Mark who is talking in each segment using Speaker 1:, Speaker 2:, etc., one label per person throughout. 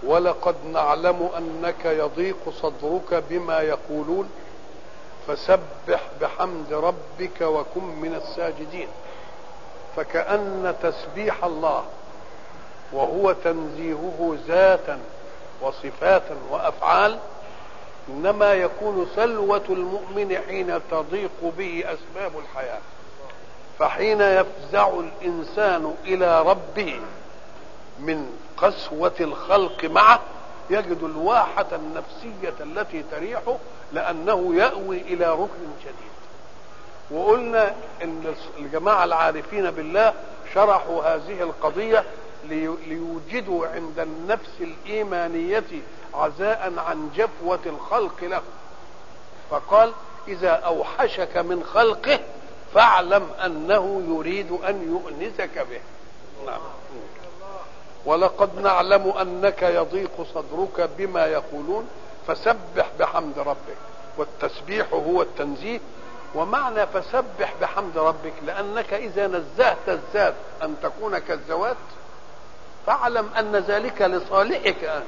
Speaker 1: ولقد نعلم انك يضيق صدرك بما يقولون فسبح بحمد ربك وكن من الساجدين فكأن تسبيح الله وهو تنزيهه ذاتا وصفاتا وافعال انما يكون سلوة المؤمن حين تضيق به اسباب الحياة فحين يفزع الانسان الى ربه من قسوة الخلق معه يجد الواحة النفسية التي تريحه لأنه يأوي إلى ركن شديد وقلنا ان الجماعة العارفين بالله شرحوا هذه القضية ليوجدوا عند النفس الإيمانية عزاء عن جفوة الخلق له فقال إذا أوحشك من خلقه فاعلم أنه يريد أن يؤنسك به نعم ولقد نعلم أنك يضيق صدرك بما يقولون فسبح بحمد ربك والتسبيح هو التنزيه ومعنى فسبح بحمد ربك لأنك إذا نزهت الذات أن تكون كالذوات فاعلم أن ذلك لصالحك أنت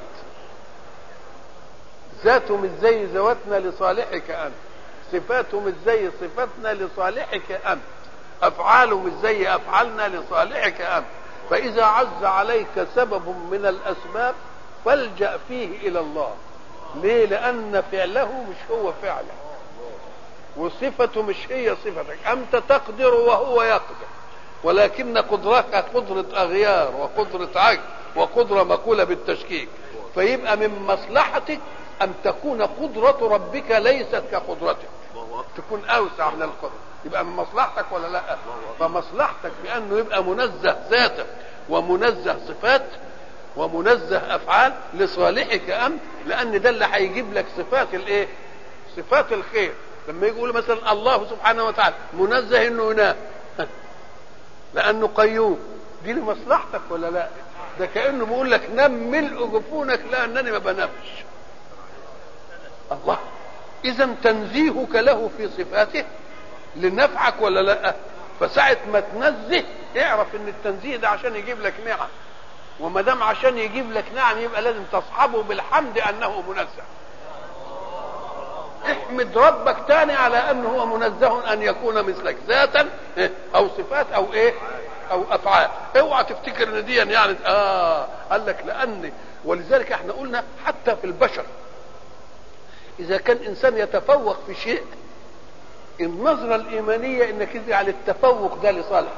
Speaker 1: ذاته مش زي ذواتنا لصالحك أنت صفاته مش زي صفاتنا لصالحك أنت أفعاله مش زي أفعالنا لصالحك أنت فإذا عز عليك سبب من الأسباب فالجأ فيه إلى الله ليه لأن فعله مش هو فعلك وصفته مش هي صفتك أنت تقدر وهو يقدر ولكن قدرتك قدرة أغيار وقدرة عجز وقدرة مقولة بالتشكيك فيبقى من مصلحتك أن تكون قدرة ربك ليست كقدرتك تكون أوسع من القدرة يبقى من مصلحتك ولا لا فمصلحتك بأنه يبقى منزه ذاتك ومنزه صفات ومنزه أفعال لصالحك أنت لأن ده اللي هيجيب لك صفات الإيه صفات الخير لما يقول مثلا الله سبحانه وتعالى منزه انه ينام لانه قيوم دي لمصلحتك ولا لا ده كانه بيقول لك نم ملء جفونك لانني ما بنامش الله اذا تنزيهك له في صفاته لنفعك ولا لا فساعة ما تنزه اعرف ان التنزيه ده عشان يجيب لك نعم وما دام عشان يجيب لك نعم يبقى لازم تصحبه بالحمد انه منزه احمد ربك تاني على انه هو منزه ان يكون مثلك ذاتا او صفات او ايه او افعال اوعى تفتكر ان دي يعني اه قال لك لان ولذلك احنا قلنا حتى في البشر اذا كان انسان يتفوق في شيء النظرة الإيمانية إنك تجعل التفوق ده لصالحك.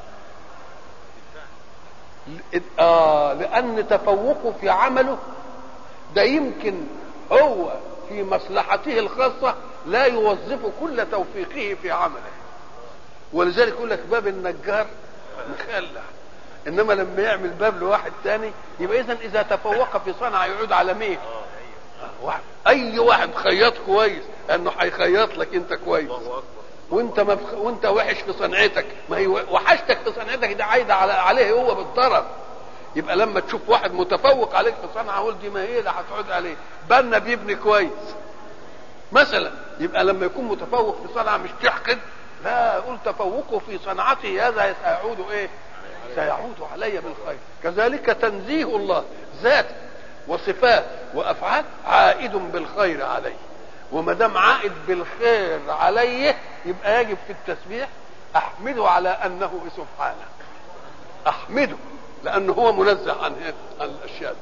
Speaker 1: آه لأن تفوقه في عمله ده يمكن هو في مصلحته الخاصة لا يوظف كل توفيقه في عمله ولذلك يقول لك باب النجار مخلع انما لما يعمل باب لواحد تاني يبقى اذا اذا تفوق في صنعه يعود على مين واحد. اي واحد خياط كويس انه هيخيط لك انت كويس وانت مبخ... وانت وحش في صنعتك ما هي وحشتك في صنعتك ده عايده على... عليه هو بالضرر يبقى لما تشوف واحد متفوق عليك في صنعه قول دي ما هي ده هتعود عليه بنا بيبني كويس مثلا يبقى لما يكون متفوق في صنعه مش تحقد لا قول تفوقه في صنعته هذا سيعود ايه سيعود علي بالخير كذلك تنزيه الله ذاته وصفات وافعال عائد بالخير عليه وما دام عائد بالخير عليه يبقى يجب في التسبيح احمده على انه سبحانه احمده لانه هو منزه عن عن الاشياء دي.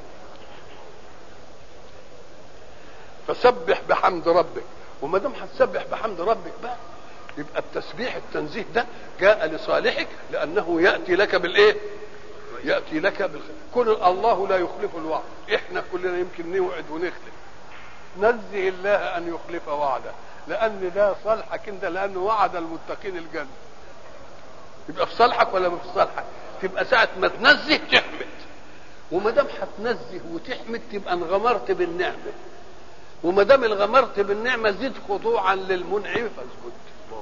Speaker 1: فسبح بحمد ربك وما دام هتسبح بحمد ربك بقى يبقى التسبيح التنزيه ده جاء لصالحك لانه ياتي لك بالايه؟ ياتي لك بالخير كل الله لا يخلف الوعد احنا كلنا يمكن نوعد ونخلف نزه الله ان يخلف وعده لان ده صالحك انت لانه وعد المتقين الجنه يبقى في صالحك ولا مش في صالحك تبقى ساعه ما تنزه تحمد وما دام هتنزه وتحمد تبقى انغمرت بالنعمه وما دام انغمرت بالنعمه زد خضوعا للمنعم فاسجد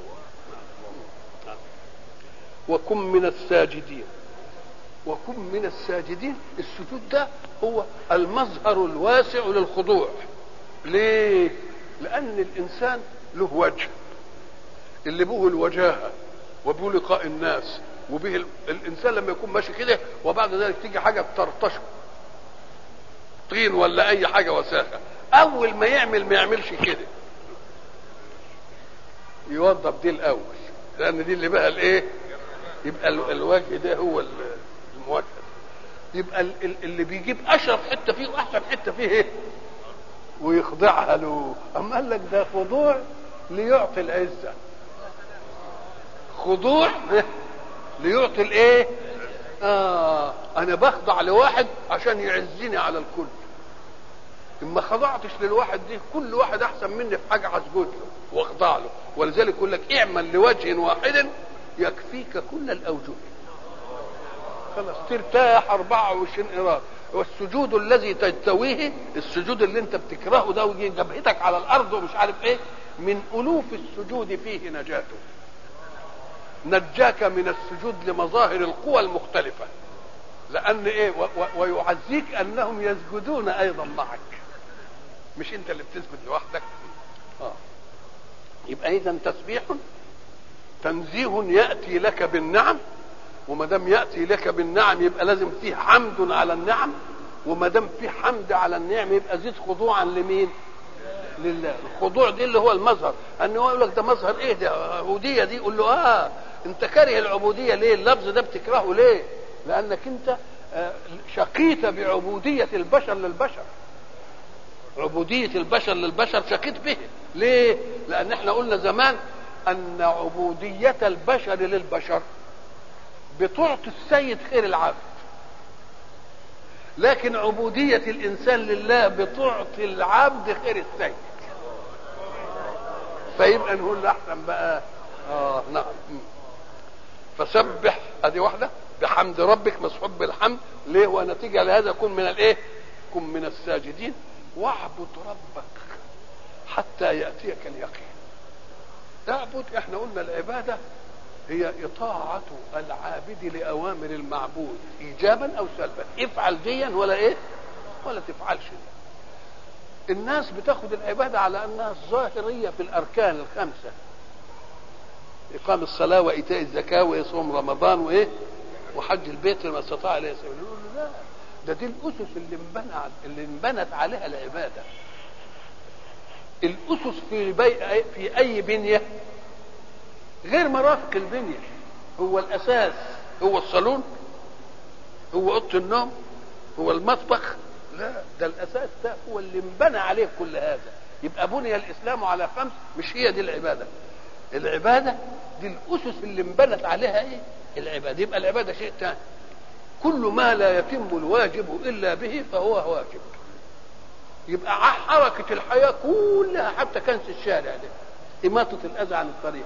Speaker 1: وكن من الساجدين وكن من الساجدين السجود ده هو المظهر الواسع للخضوع ليه لان الانسان له وجه اللي به الوجاهه وبه لقاء الناس وبه الانسان لما يكون ماشي كده وبعد ذلك تيجي حاجه ترتشه طين ولا اي حاجه وساخه اول ما يعمل ما يعملش كده يوضب دي الاول لان دي اللي بقى الايه يبقى ال- الوجه ده هو ال- الموجه يبقى ال- ال- اللي بيجيب اشرف حته فيه واحسن حته فيه ايه ويخضعها له اما قال لك ده خضوع ليعطي العزه خضوع ليعطي الايه اه انا بخضع لواحد عشان يعزني على الكل اما خضعتش للواحد دي كل واحد احسن مني في حاجه هسجد له واخضع له ولذلك يقول لك اعمل لوجه واحد يكفيك كل الاوجه خلاص ترتاح 24 قراءة والسجود الذي تجتويه السجود اللي انت بتكرهه ده ويجي جبهتك على الارض ومش عارف ايه من الوف السجود فيه نجاته نجاك من السجود لمظاهر القوى المختلفة لأن إيه و و ويعزيك أنهم يسجدون أيضا معك مش أنت اللي بتسجد لوحدك آه. يبقى إذا تسبيح تنزيه يأتي لك بالنعم وما دام يأتي لك بالنعم يبقى لازم فيه حمد على النعم وما دام فيه حمد على النعم يبقى زيد خضوعا لمين؟ لله الخضوع دي اللي هو المظهر ان هو يقول لك ده مظهر ايه ده عبوديه دي يقول له اه انت كاره العبوديه ليه اللفظ ده بتكرهه ليه لانك انت آه، شقيت بعبوديه البشر للبشر عبوديه البشر للبشر شقيت به ليه لان احنا قلنا زمان ان عبوديه البشر للبشر بتعطي السيد خير العبد لكن عبودية الإنسان لله بتعطي العبد خير السيد فيبقى نقول له أحسن بقى آه نعم مم. فسبح ادي واحده بحمد ربك مسحوب بالحمد ليه ونتيجه لهذا كن من الايه كن من الساجدين واعبد ربك حتى ياتيك اليقين اعبد احنا قلنا العباده هي إطاعة العابد لأوامر المعبود إيجابا أو سلبا افعل ديا ولا إيه ولا تفعلش دي. الناس بتاخد العبادة على أنها ظاهرية في الأركان الخمسة إقام الصلاة وإيتاء الزكاة ويصوم رمضان وإيه وحج البيت لما استطاع إليه سبيل يقول له لا ده دي الأسس اللي انبنى اللي انبنت عليها العبادة الأسس في بي... في أي بنية غير مرافق البنية هو الأساس هو الصالون هو أوضة النوم هو المطبخ لا ده الأساس ده هو اللي انبنى عليه كل هذا يبقى بني الإسلام على خمس مش هي دي العبادة العبادة دي الأسس اللي انبنت عليها إيه العبادة يبقى العبادة شيء ثاني كل ما لا يتم الواجب إلا به فهو واجب يبقى حركة الحياة كلها حتى كنس الشارع ده إماطة الأذى عن الطريق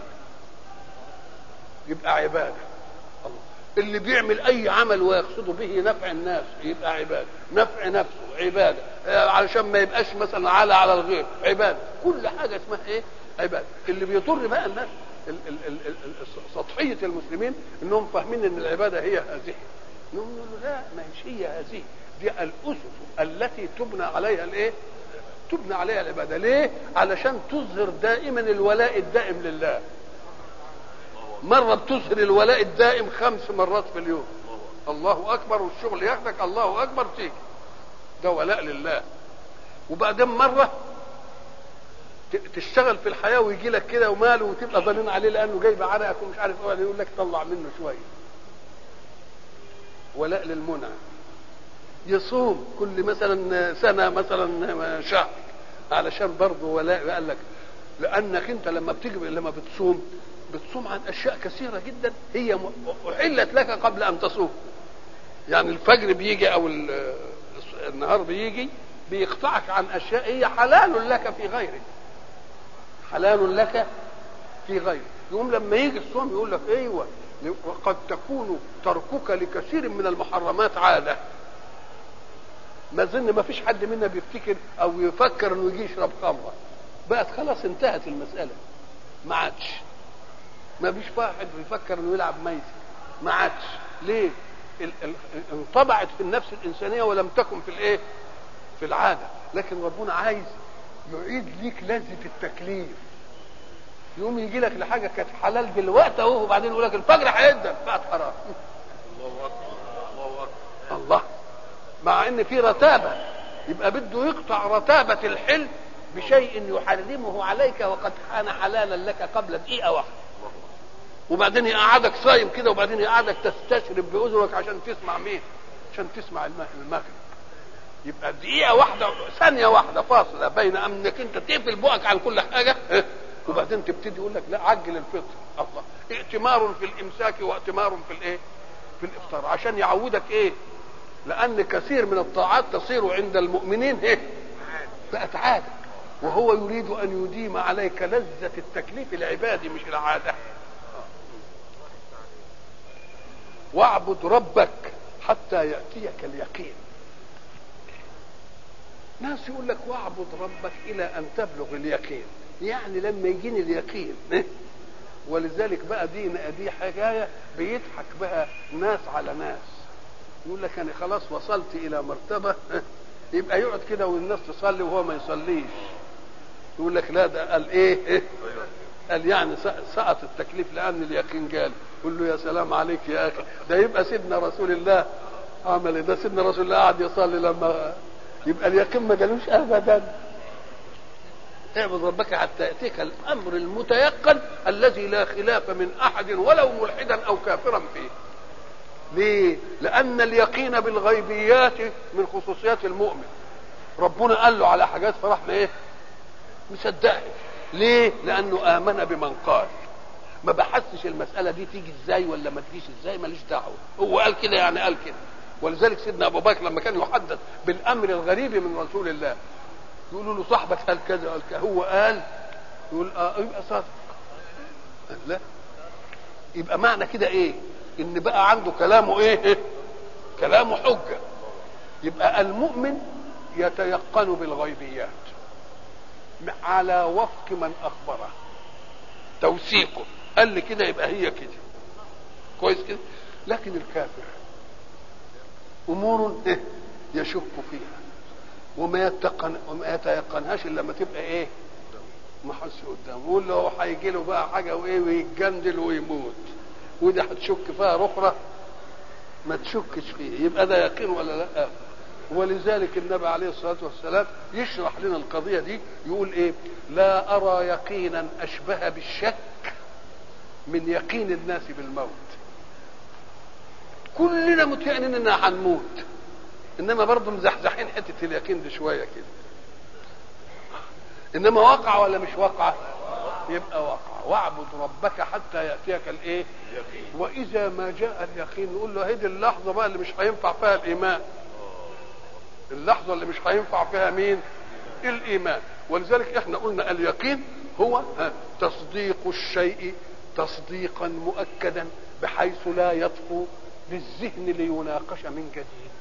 Speaker 1: يبقى عبادة الله اللي بيعمل أي عمل ويقصد به نفع الناس يبقى عبادة نفع نفسه عبادة آه، علشان ما يبقاش مثلا على على الغير عبادة كل حاجة اسمها إيه عبادة اللي بيضر بقى الناس ال- ال- ال- ال- سطحية المسلمين انهم فاهمين ان العبادة هي هذه نقول له لا ما هيش هي هذه دي الأسس التي تبنى عليها الايه تبنى عليها العبادة ليه علشان تظهر دائما الولاء الدائم لله مرة بتظهر الولاء الدائم خمس مرات في اليوم الله أكبر والشغل ياخدك الله أكبر تيجي ده ولاء لله وبعدين مرة ت- تشتغل في الحياة ويجي لك كده وماله وتبقى ظنين عليه لأنه جايب عرقك ومش عارف ايه يقول لك طلع منه شوية ولاء للمنع يصوم كل مثلا سنة مثلا شهر علشان برضه ولاء قال لك لأنك أنت لما بتيجي لما بتصوم بتصوم عن أشياء كثيرة جدا هي م- أحلت لك قبل أن تصوم يعني الفجر بيجي أو ال- النهار بيجي بيقطعك عن أشياء هي حلال لك في غيرك حلال لك في غيرك يقوم لما يجي الصوم يقول لك ايوه وقد تكون تركك لكثير من المحرمات عاده ما زلنا ما فيش حد منا بيفتكر او يفكر انه يجي يشرب خمره بقت خلاص انتهت المساله ما عادش ما فيش واحد بيفكر انه يلعب ميت ما عادش ليه ال- ال- انطبعت في النفس الانسانيه ولم تكن في الايه في العاده لكن ربنا عايز يعيد ليك لذه التكليف يقوم يجي لك لحاجه كانت حلال دلوقتي اهو وبعدين يقول لك الفجر هيدن بقت حرام الله اكبر الله اكبر الله مع ان في رتابه يبقى بده يقطع رتابة الحلم بشيء يحرمه عليك وقد كان حلالا لك قبل دقيقة واحدة وبعدين يقعدك صايم كده وبعدين يقعدك تستشرب بأذنك عشان تسمع مين عشان تسمع المغرب يبقى دقيقة واحدة ثانية واحدة فاصلة بين انك انت تقفل بقك عن كل حاجة وبعدين تبتدي يقول لك لا عجل الفطر الله ائتمار في الامساك وائتمار في الايه في الافطار عشان يعودك ايه لان كثير من الطاعات تصير عند المؤمنين ايه بقت عاده وهو يريد ان يديم عليك لذه التكليف العبادي مش العاده واعبد ربك حتى ياتيك اليقين ناس يقول لك واعبد ربك الى ان تبلغ اليقين يعني لما يجيني اليقين ولذلك بقى دي دي حكايه بيضحك بقى ناس على ناس يقول لك انا خلاص وصلت الى مرتبه يبقى يقعد كده والناس تصلي وهو ما يصليش يقول لك لا ده قال ايه قال يعني سقط التكليف لان اليقين قال يقول له يا سلام عليك يا اخي ده يبقى سيدنا رسول الله عمل إيه؟ ده سيدنا رسول الله قعد يصلي لما يبقى اليقين ما جالوش ابدا اعبد ربك حتى ياتيك الامر المتيقن الذي لا خلاف من احد ولو ملحدا او كافرا فيه ليه لان اليقين بالغيبيات من خصوصيات المؤمن ربنا قال له على حاجات فراح ايه مصدقها ليه لانه امن بمن قال ما بحثش المساله دي تيجي ازاي ولا ما تجيش ازاي ماليش دعوه هو قال كده يعني قال كده ولذلك سيدنا ابو بكر لما كان يحدث بالامر الغريب من رسول الله يقولوا له صاحبك قال كذا قال كذا هو قال يقول اه يبقى صادق لا يبقى معنى كده ايه ان بقى عنده كلامه ايه كلامه حجه يبقى المؤمن يتيقن بالغيبيات على وفق من اخبره توثيقه قال لي كده يبقى هي كده كويس كده لكن الكافر امور يشك فيها وما يتقن وما يتيقنهاش الا لما تبقى ايه محس قدامه يقول له هيجي له بقى حاجه وايه ويتجندل ويموت ودي هتشك فيها اخرى ما تشكش فيه يبقى ده يقين ولا لا ولذلك النبي عليه الصلاه والسلام يشرح لنا القضيه دي يقول ايه لا ارى يقينا اشبه بالشك من يقين الناس بالموت كلنا متيقنين اننا هنموت انما برضه مزحزحين حته اليقين دي شويه كده انما وقع ولا مش وقع يبقى وقع واعبد ربك حتى ياتيك الايه واذا ما جاء اليقين نقول له هذه اللحظه بقى اللي مش هينفع فيها الايمان اللحظه اللي مش هينفع فيها مين الايمان ولذلك احنا قلنا اليقين هو تصديق الشيء تصديقا مؤكدا بحيث لا يطفو للذهن ليناقش من جديد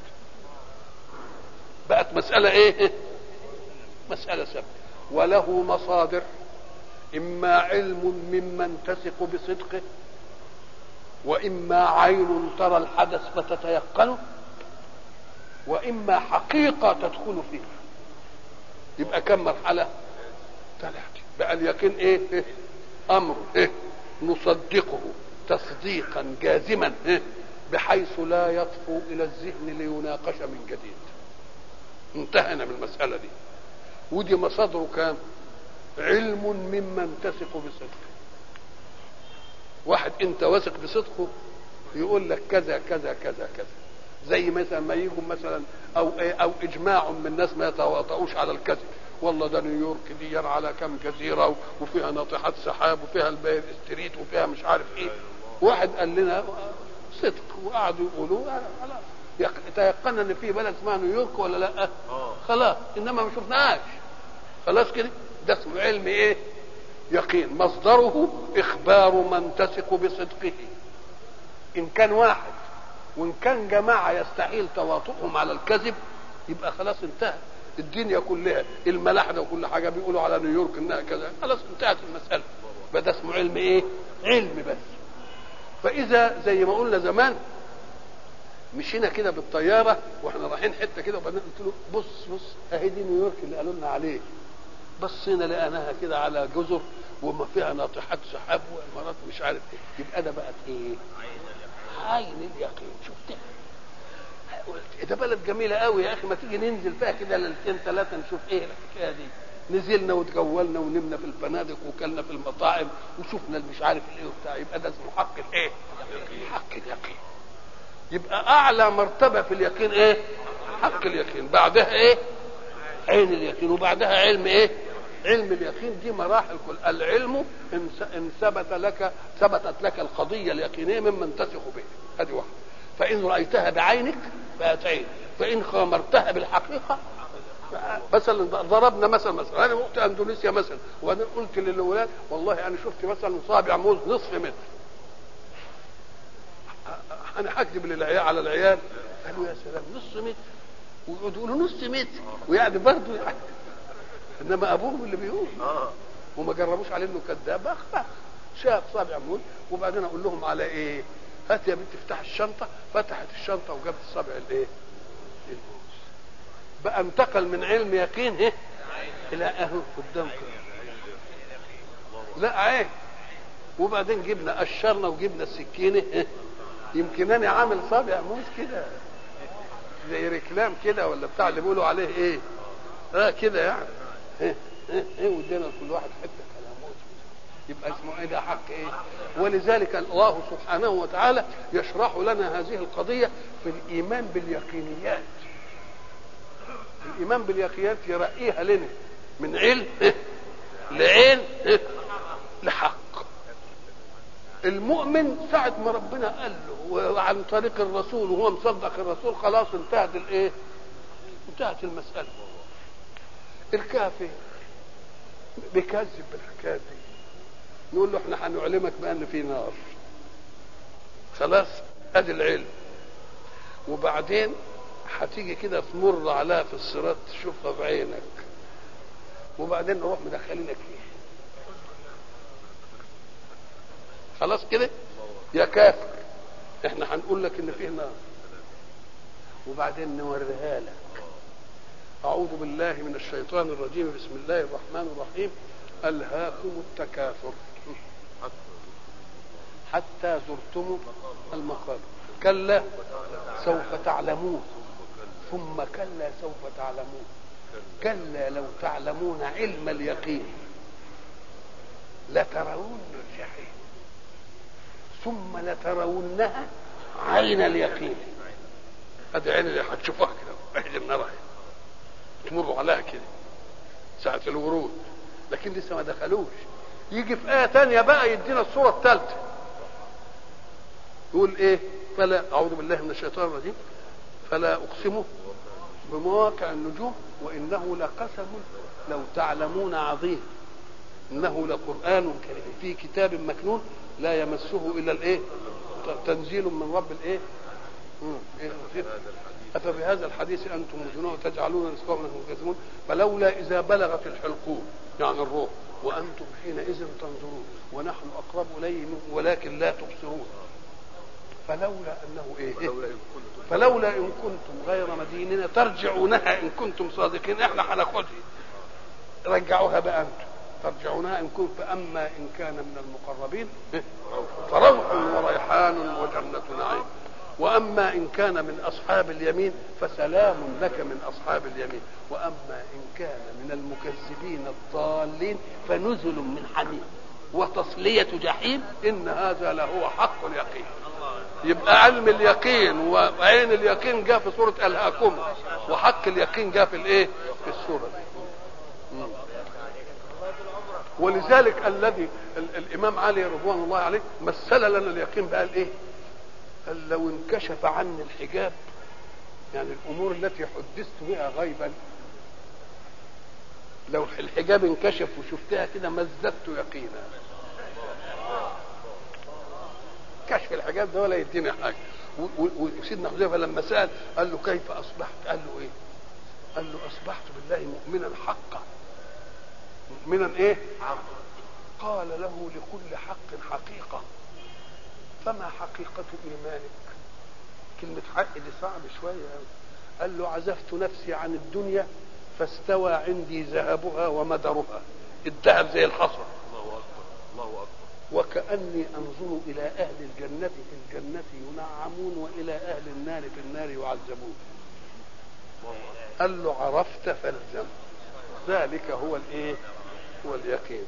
Speaker 1: بقت مسألة ايه مسألة ثابتة وله مصادر إما علم ممن تثق بصدقه وإما عين ترى الحدث فتتيقنه وإما حقيقة تدخل فيه يبقى كم مرحلة ثلاثة بقى اليقين ايه, إيه؟ أمر إيه؟ نصدقه تصديقا جازما إيه؟ بحيث لا يطفو إلى الذهن ليناقش من جديد انتهينا من المسألة دي ودي مصادره كام علم ممن تثق بصدقه واحد انت واثق بصدقه يقول لك كذا كذا كذا كذا زي مثلا ما يجوا مثلا او او اجماع من الناس ما يتواطؤوش على الكذب والله ده نيويورك دي على كم جزيره وفيها ناطحات سحاب وفيها الباير ستريت وفيها مش عارف ايه واحد قال لنا صدق وقعدوا يقولوا خلاص تيقنا ان في بلد اسمها نيويورك ولا لا خلاص انما ما شفناهاش خلاص كده ده اسمه علم ايه يقين مصدره اخبار من تثق بصدقه ان كان واحد وان كان جماعه يستحيل تواطؤهم على الكذب يبقى خلاص انتهى الدنيا كلها الملاحده وكل حاجه بيقولوا على نيويورك انها كذا خلاص انتهت المساله بقى اسمه علم ايه علم بس فاذا زي ما قلنا زمان مشينا كده بالطياره واحنا رايحين حته كده وبعدين قلت له بص بص اهي دي نيويورك اللي قالوا لنا عليه بصينا لقيناها كده على جزر وما فيها ناطحات سحاب وامارات مش عارف ايه يبقى ده بقت ايه عين اليقين شفت ده بلد جميله قوي يا اخي ما تيجي ننزل فيها كده ليلتين ثلاثه نشوف ايه الحكايه دي نزلنا وتجولنا ونمنا في الفنادق وكلنا في المطاعم وشفنا اللي مش عارف الايه وبتاع يبقى ده اسمه حق الايه؟ حق اليقين يبقى اعلى مرتبه في اليقين ايه؟ حق اليقين بعدها ايه؟ عين اليقين وبعدها علم ايه؟ علم اليقين دي مراحل كل العلم ان ان ثبت لك ثبتت لك القضيه اليقينيه ممن تثق به هذه واحده فان رايتها بعينك فات عين فان خامرتها بالحقيقه مثلا ضربنا مثلا مثلا انا رحت اندونيسيا مثلا وبعدين قلت للاولاد والله انا شفت مثلا صابع موز نصف متر انا هكذب للعيال على العيال قالوا يا سلام نص متر ويقعدوا يقولوا نص متر ويعني برضه يعني انما ابوهم اللي بيقول وما جربوش عليه انه كذاب اخ شاف صابع موز وبعدين اقول لهم على ايه؟ هات يا بنت افتح الشنطه فتحت الشنطه وجابت الصابع الايه؟ الموز بقى انتقل من علم يقين ايه؟ الى اهو قدامكم لا عين وبعدين جبنا قشرنا وجبنا السكينه إيه؟ يمكن انا عامل صابع موز كده زي ركلام كده ولا بتاع اللي بيقولوا عليه ايه؟ اه كده يعني ايه ايه ايه وادينا لكل واحد حته كلام موز يبقى اسمه ايه ده حق ايه؟ ولذلك الله سبحانه وتعالى يشرح لنا هذه القضيه في الايمان باليقينيات الايمان باليقينيات يرقيها لنا من علم لعين لحق المؤمن ساعة ما ربنا قال له وعن طريق الرسول وهو مصدق الرسول خلاص انتهت الايه؟ انتهت المسألة. الكافر بيكذب بالحكاية دي. نقول له احنا هنعلمك بأن في نار. خلاص؟ ادي العلم. وبعدين هتيجي كده تمر عليها في الصراط تشوفها بعينك. وبعدين نروح مدخلينك فيها. خلاص كده يا كافر احنا هنقول لك ان فيه نار وبعدين نوريها لك اعوذ بالله من الشيطان الرجيم بسم الله الرحمن الرحيم الهاكم التكاثر حتى زرتم المقابر كلا سوف تعلمون ثم كلا سوف تعلمون كلا لو تعلمون علم اليقين لترون الجحيم ثم لترونها عين اليقين هذه عين اللي هتشوفوها كده بعد النار تمروا عليها كده ساعة الورود لكن لسه ما دخلوش يجي في آية تانية بقى يدينا الصورة الثالثة يقول إيه فلا أعوذ بالله من الشيطان الرجيم فلا أقسم بمواقع النجوم وإنه لقسم لو تعلمون عظيم إنه لقرآن كريم في كتاب مكنون لا يمسه الا الايه تنزيل من رب الايه افبهذا الحديث انتم مدهنون وتجعلون رزقكم انكم تكذبون فلولا اذا بلغت الحلقوم يعني الروح وانتم حينئذ تنظرون ونحن اقرب اليه ولكن لا تبصرون فلولا انه ايه فلولا ان كنتم غير مدينين ترجعونها ان كنتم صادقين احنا هناخدها رجعوها بقى انتم ترجعونها ان كنت فاما ان كان من المقربين فروح وريحان وجنة نعيم واما ان كان من اصحاب اليمين فسلام لك من اصحاب اليمين واما ان كان من المكذبين الضالين فنزل من حميم وتصلية جحيم ان هذا لهو حق اليقين يبقى علم اليقين وعين اليقين جاء في سورة الهاكم وحق اليقين جاء في الايه في السورة دي ولذلك الذي الامام علي رضوان الله عليه مثل لنا اليقين بقى ايه قال لو انكشف عني الحجاب يعني الامور التي حدثت بها غيبا لو الحجاب انكشف وشفتها كده ما ازددت يقينا كشف الحجاب ده ولا يديني حاجه وسيدنا حذيفه لما سال قال له كيف اصبحت؟ قال له ايه؟ قال له اصبحت بالله مؤمنا حقا مؤمنا ايه قال له لكل حق حقيقة فما حقيقة إيمانك كلمة حق دي صعب شوية قال له عزفت نفسي عن الدنيا فاستوى عندي ذهبها ومدرها الذهب زي الحصى
Speaker 2: الله اكبر الله اكبر
Speaker 1: وكأني أنظر إلى أهل الجنة في الجنة ينعمون وإلى أهل النار في النار يعذبون قال له عرفت فالزم ذلك هو الايه هو اليقين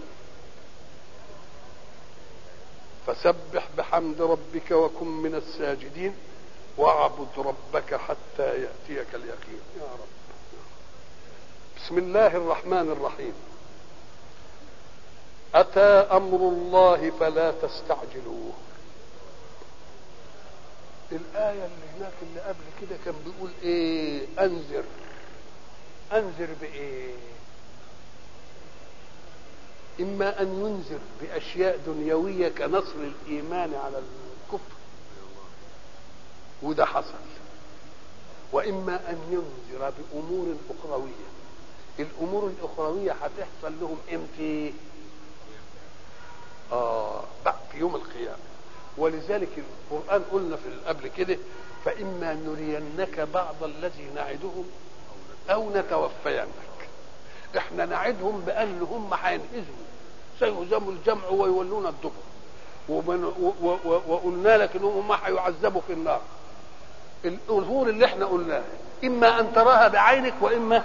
Speaker 1: فسبح بحمد ربك وكن من الساجدين واعبد ربك حتى يأتيك اليقين يا رب بسم الله الرحمن الرحيم أتى أمر الله فلا تستعجلوه الآية اللي هناك اللي قبل كده كان بيقول إيه أنذر أنذر بإيه إما أن ينذر بأشياء دنيوية كنصر الإيمان على الكفر وده حصل وإما أن ينذر بأمور أخروية الأمور الأخروية هتحصل لهم إمتى؟ آه بعد في يوم القيامة ولذلك القرآن قلنا في قبل كده فإما نرينك بعض الذي نعدهم أو نتوفينك احنا نعدهم بأن هم هينهزموا سيهزموا الجمع ويولون الدبر ومن و و وقلنا لك انهم هم هيعذبوا في النار الظهور اللي احنا قلناه اما ان تراها بعينك واما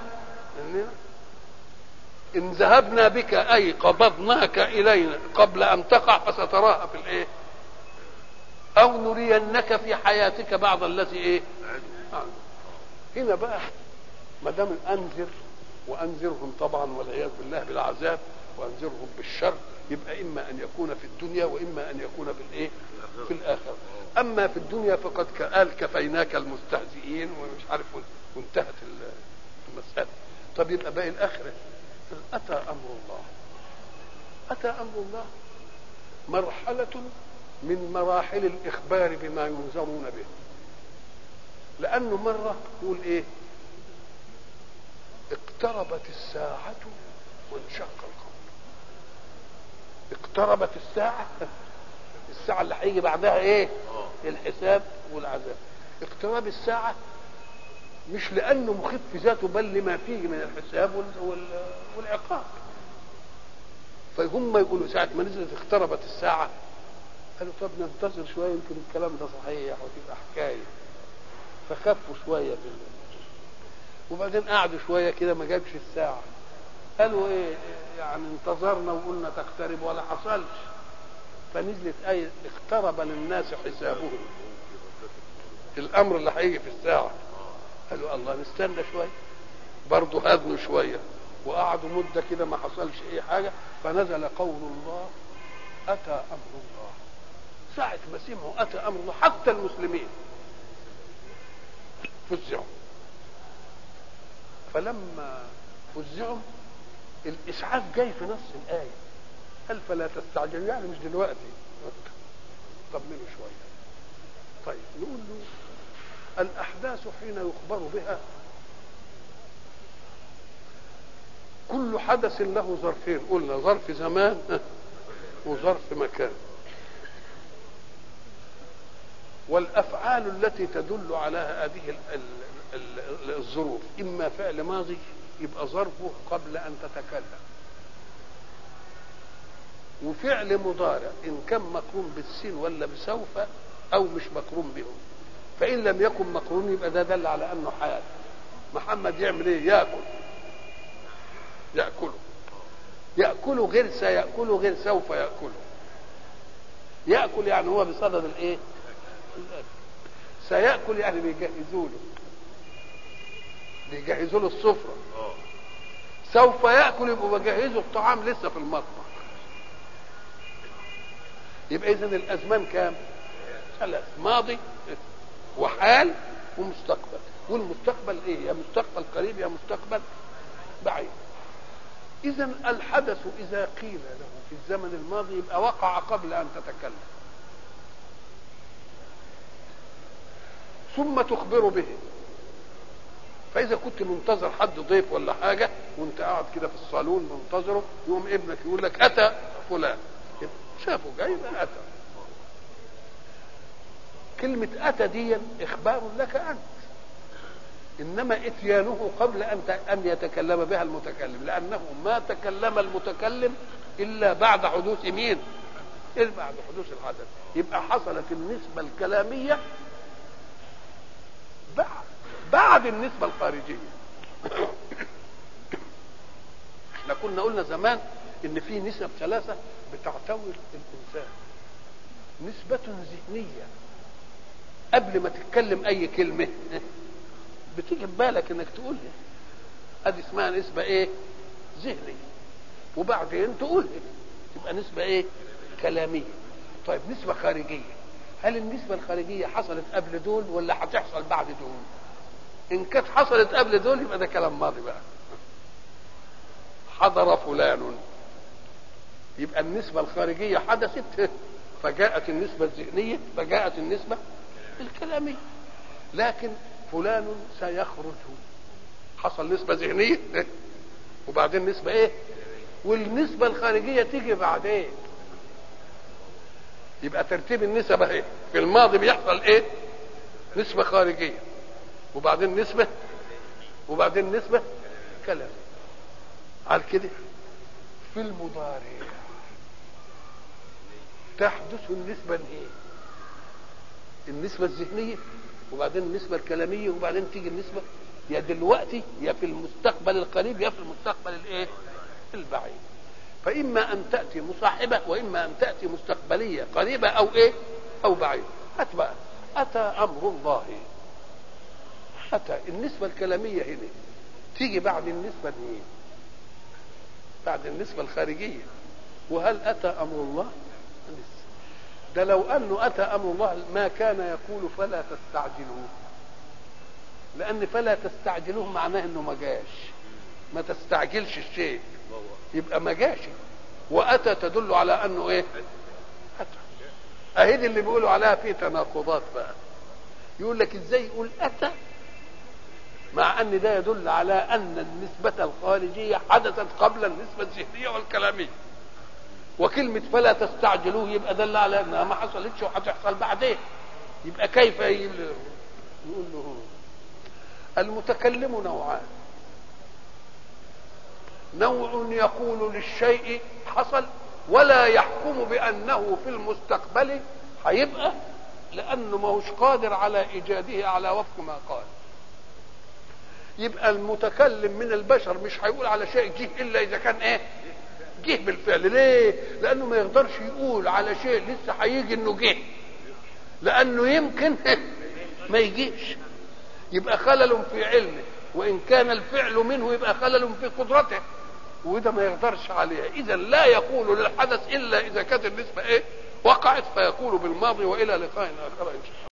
Speaker 1: ان ذهبنا بك اي قبضناك الينا قبل ان تقع فستراها في الايه او نرينك في حياتك بعض الذي ايه هنا بقى ما دام انذر وانذرهم طبعا والعياذ بالله بالعذاب وانذرهم بالشر يبقى اما ان يكون في الدنيا واما ان يكون في الايه في الاخره اما في الدنيا فقد قال كفيناك المستهزئين ومش عارف وانتهت المساله طب يبقى باقي الاخره اتى امر الله اتى امر الله مرحله من مراحل الاخبار بما ينذرون به لانه مره يقول ايه اقتربت الساعة وانشق القمر اقتربت الساعة الساعة اللي هيجي بعدها ايه الحساب والعذاب اقتراب الساعة مش لأنه مخف ذاته بل لما فيه من الحساب والعقاب فهم يقولوا ساعة ما نزلت اقتربت الساعة قالوا طب ننتظر شوية يمكن الكلام ده صحيح وتبقى حكاية فخفوا شوية بالله وبعدين قعدوا شويه كده ما جابش الساعه قالوا ايه يعني انتظرنا وقلنا تقترب ولا حصلش فنزلت آية اقترب للناس حسابهم الأمر اللي هيجي في الساعة قالوا الله نستنى شوية برضه هدنوا شوية وقعدوا مدة كده ما حصلش أي حاجة فنزل قول الله أتى أمر الله ساعة ما سمعوا أتى أمر الله حتى المسلمين فزعوا فلما فزعوا الاسعاف جاي في نص الايه قال فلا تستعجلوا يعني مش دلوقتي طمنوا شويه طيب نقول له الاحداث حين يخبر بها كل حدث له ظرفين قلنا ظرف زمان وظرف مكان والافعال التي تدل على هذه الظروف اما فعل ماضي يبقى ظرفه قبل ان تتكلم وفعل مضارع ان كان مقرون بالسين ولا بسوف او مش مقرون بهم فان لم يكن مقرون يبقى ده دل على انه حال محمد يعمل ايه ياكل ياكله ياكله غير سياكله غير سوف ياكله ياكل يعني هو بصدد الايه سياكل يعني بيجهزوا له بيجهزوا له السفره سوف ياكل يبقوا بيجهزوا الطعام لسه في المطبخ يبقى اذا الازمان كام ثلاث ماضي وحال ومستقبل والمستقبل ايه يا مستقبل قريب يا مستقبل بعيد اذا الحدث اذا قيل له في الزمن الماضي يبقى وقع قبل ان تتكلم ثم تخبر به فاذا كنت منتظر حد ضيف ولا حاجه وانت قاعد كده في الصالون منتظره يقوم ابنك يقول لك اتى فلان شافه جاي يبقى اتى كلمة أتى دي إخبار لك أنت إنما إتيانه قبل أن أن يتكلم بها المتكلم لأنه ما تكلم المتكلم إلا بعد حدوث مين؟ إيه بعد حدوث الحدث يبقى حصلت النسبة الكلامية بعد بعد النسبة الخارجية احنا كنا قلنا زمان ان في نسب ثلاثة بتعتوي الانسان نسبة ذهنية قبل ما تتكلم اي كلمة بتيجي في بالك انك تقولها ادي اسمها نسبة ايه ذهنية وبعدين تقولها تبقى نسبة ايه كلامية طيب نسبة خارجية هل النسبة الخارجية حصلت قبل دول ولا هتحصل بعد دول ان كانت حصلت قبل دول يبقى ده كلام ماضي بقى حضر فلان يبقى النسبة الخارجية حدثت فجاءت النسبة الذهنية فجاءت النسبة الكلامية لكن فلان سيخرج حصل نسبة ذهنية وبعدين نسبة ايه والنسبة الخارجية تيجي بعدين يبقى ترتيب النسب اهي في الماضي بيحصل ايه نسبة خارجية وبعدين نسبة وبعدين نسبة كلام على كده في المضارع تحدث النسبة الايه النسبة الذهنية وبعدين النسبة الكلامية وبعدين تيجي النسبة يا دلوقتي يا في المستقبل القريب يا في المستقبل الايه البعيد فإما أن تأتي مصاحبة وإما أن تأتي مستقبلية قريبة أو إيه أو بعيدة هات بقى أتى أمر الله أتى النسبة الكلامية هنا تيجي بعد النسبة دي بعد النسبة الخارجية وهل أتى أمر الله ده لو أنه أتى أمر الله ما كان يقول فلا تستعجلوه لأن فلا تستعجلوه معناه أنه ما جاش ما تستعجلش الشيء يبقى ما جاش واتى تدل على انه ايه اتى اهي دي اللي بيقولوا عليها في تناقضات بقى يقول لك ازاي يقول اتى مع ان ده يدل على ان النسبة الخارجية حدثت قبل النسبة الذهنية والكلامية وكلمة فلا تستعجلوه يبقى دل على انها ما حصلتش وهتحصل بعدين يبقى كيف يقول له المتكلم نوعان نوع يقول للشيء حصل ولا يحكم بانه في المستقبل هيبقى لانه ما هوش قادر على ايجاده على وفق ما قال يبقى المتكلم من البشر مش هيقول على شيء جه الا اذا كان ايه جه بالفعل ليه لانه ما يقدرش يقول على شيء لسه هيجي انه جه لانه يمكن ما يجيش يبقى خلل في علمه وان كان الفعل منه يبقى خلل في قدرته وده ما يقدرش عليها اذا لا يقول للحدث الا اذا كانت النسبه ايه وقعت فيقول بالماضي والى لقاء اخر ان شاء الله